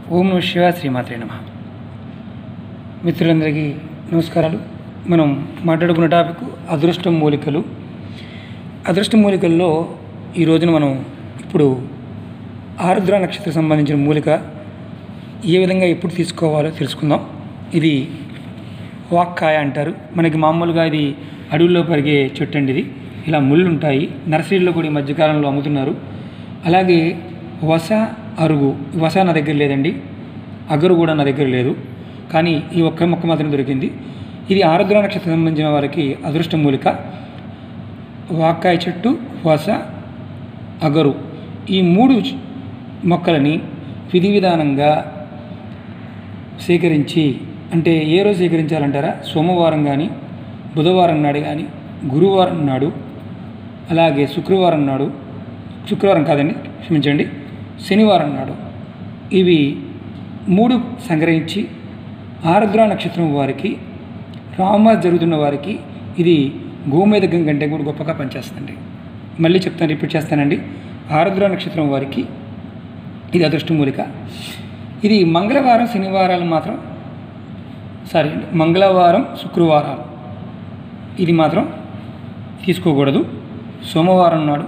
ఓం నమ శివ శ్రీమాత్రే నమ మిత్రులందరికీ నమస్కారాలు మనం మాట్లాడుకున్న టాపిక్ అదృష్టం మూలికలు అదృష్ట మూలికల్లో ఈ రోజున మనం ఇప్పుడు ఆరుద్ర నక్షత్రం సంబంధించిన మూలిక ఏ విధంగా ఎప్పుడు తీసుకోవాలో తెలుసుకుందాం ఇది వాక్కాయ అంటారు మనకి మామూలుగా ఇది అడవుల్లో పెరిగే చెట్టు అండి ఇది ఇలా ముళ్ళు ఉంటాయి నర్సరీలో కూడా ఈ మధ్యకాలంలో అమ్ముతున్నారు అలాగే వస అరుగు వస నా దగ్గర లేదండి అగరు కూడా నా దగ్గర లేదు కానీ ఈ ఒక్క మొక్క మాత్రం దొరికింది ఇది ఆరుద్ర నక్షత్రం సంబంధించిన వారికి అదృష్ట మూలిక వాక్కాయ చెట్టు వస అగరు ఈ మూడు చ- మొక్కలని విధి విధానంగా సేకరించి అంటే ఏ రోజు సేకరించాలంటారా సోమవారం కానీ బుధవారం నాడు కానీ గురువారం నాడు అలాగే శుక్రవారం నాడు శుక్రవారం కాదండి క్షమించండి శనివారం నాడు ఇవి మూడు సంగ్రహించి ఆరుద్ర నక్షత్రం వారికి రామ జరుగుతున్న వారికి ఇది గోమేదకం కంటే కూడా గొప్పగా పనిచేస్తుంది మళ్ళీ చెప్తాను రిపీట్ చేస్తానండి ఆరుద్ర నక్షత్రం వారికి ఇది అదృష్టమూలిక ఇది మంగళవారం శనివారాలు మాత్రం సారీ అండి మంగళవారం శుక్రవారాలు ఇది మాత్రం తీసుకోకూడదు సోమవారం నాడు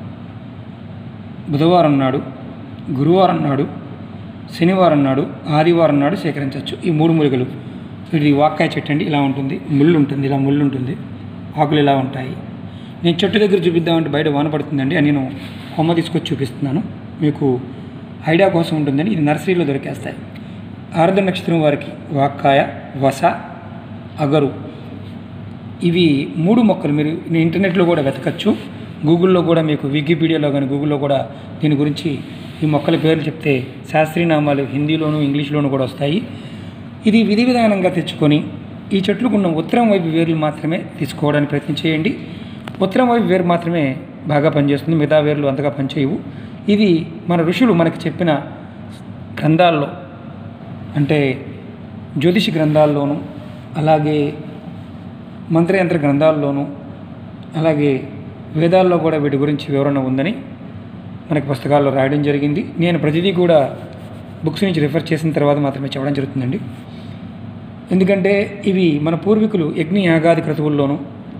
బుధవారం నాడు గురువారం నాడు శనివారం నాడు ఆదివారం నాడు సేకరించవచ్చు ఈ మూడు మూలికలు ఇది వాక్కాయ చెట్టు అండి ఇలా ఉంటుంది ముళ్ళు ఉంటుంది ఇలా ముళ్ళు ఉంటుంది ఆకులు ఇలా ఉంటాయి నేను చెట్టు దగ్గర చూపిద్దామంటే బయట వాన పడుతుందండి అని నేను కొమ్మ తీసుకొచ్చి చూపిస్తున్నాను మీకు ఐడియా కోసం ఉంటుందని ఇది నర్సరీలో దొరికేస్తాయి ఆరుద్ర నక్షత్రం వారికి వాక్కాయ వస అగరు ఇవి మూడు మొక్కలు మీరు మీ ఇంటర్నెట్లో కూడా వెతకచ్చు గూగుల్లో కూడా మీకు వికీపీడియాలో కానీ గూగుల్లో కూడా దీని గురించి ఈ మొక్కల పేర్లు చెప్తే శాస్త్రీయ నామాలు హిందీలోను ఇంగ్లీష్లోను కూడా వస్తాయి ఇది విధి విధానంగా తెచ్చుకొని ఈ చెట్లకు ఉన్న ఉత్తరం వైపు వేర్లు మాత్రమే తీసుకోవడానికి ప్రయత్నం చేయండి ఉత్తరం వైపు వేరు మాత్రమే బాగా పనిచేస్తుంది మిగతా వేర్లు అంతగా పనిచేయవు ఇది మన ఋషులు మనకి చెప్పిన గ్రంథాల్లో అంటే జ్యోతిష గ్రంథాల్లోనూ అలాగే మంత్రయంత్ర గ్రంథాల్లోనూ అలాగే వేదాల్లో కూడా వీటి గురించి వివరణ ఉందని మనకి పుస్తకాల్లో రాయడం జరిగింది నేను ప్రతిదీ కూడా బుక్స్ నుంచి రిఫర్ చేసిన తర్వాత మాత్రమే చెప్పడం జరుగుతుందండి ఎందుకంటే ఇవి మన పూర్వీకులు యజ్ఞ యాగాది క్రతువుల్లోనూ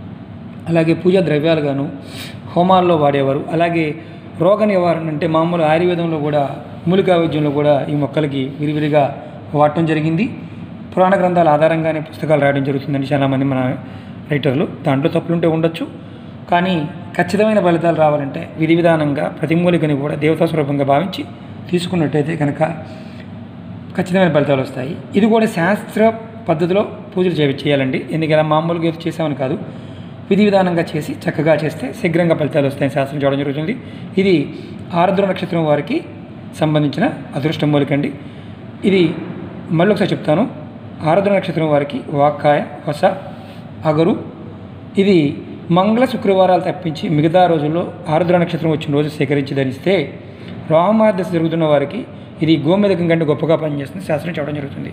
అలాగే పూజా ద్రవ్యాలుగాను హోమాల్లో వాడేవారు అలాగే రోగ నివారణ అంటే మామూలు ఆయుర్వేదంలో కూడా మూలికా వైద్యంలో కూడా ఈ మొక్కలకి విరివిరిగా వాడటం జరిగింది పురాణ గ్రంథాల ఆధారంగానే పుస్తకాలు రాయడం జరుగుతుందని చాలామంది మన రైటర్లు దాంట్లో తప్పులుంటే ఉండొచ్చు కానీ ఖచ్చితమైన ఫలితాలు రావాలంటే విధి విధానంగా ప్రతి మూలికని కూడా దేవతా స్వరూపంగా భావించి తీసుకున్నట్టయితే కనుక ఖచ్చితమైన ఫలితాలు వస్తాయి ఇది కూడా శాస్త్ర పద్ధతిలో పూజలు చేయ చేయాలండి ఎందుకంటే మామూలుగా ఏదో చేసామని కాదు విధి విధానంగా చేసి చక్కగా చేస్తే శీఘ్రంగా ఫలితాలు వస్తాయని శాస్త్రం చూడడం జరుగుతుంది ఇది ఆరుద్ర నక్షత్రం వారికి సంబంధించిన అదృష్ట మూలికండి ఇది మళ్ళీ ఒకసారి చెప్తాను ఆరుద్ర నక్షత్రం వారికి వాక్కాయ వస అగరు ఇది మంగళ శుక్రవారాలు తప్పించి మిగతా రోజుల్లో ఆరుద్ర నక్షత్రం వచ్చిన రోజు సేకరించి ధరిస్తే రోహమార్దశ జరుగుతున్న వారికి ఇది గోమేదకం కంటే గొప్పగా పనిచేస్తుంది శాస్త్రం చెప్పడం జరుగుతుంది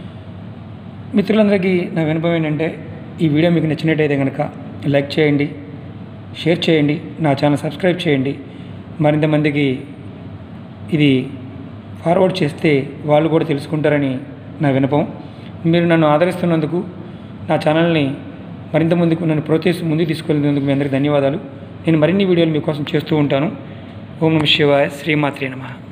మిత్రులందరికీ నా వినపం ఏంటంటే ఈ వీడియో మీకు నచ్చినట్టయితే కనుక లైక్ చేయండి షేర్ చేయండి నా ఛానల్ సబ్స్క్రైబ్ చేయండి మరింత మందికి ఇది ఫార్వర్డ్ చేస్తే వాళ్ళు కూడా తెలుసుకుంటారని నా వినపం మీరు నన్ను ఆదరిస్తున్నందుకు నా ఛానల్ని మరింత ముందుకు నన్ను ప్రోత్సహిస్తూ ముందుకు తీసుకెళ్ళినందుకు మీ అందరికీ ధన్యవాదాలు నేను మరిన్ని వీడియోలు మీకోసం చేస్తూ ఉంటాను ఓం నమ శివాయ శ్రీమాత్రే నమః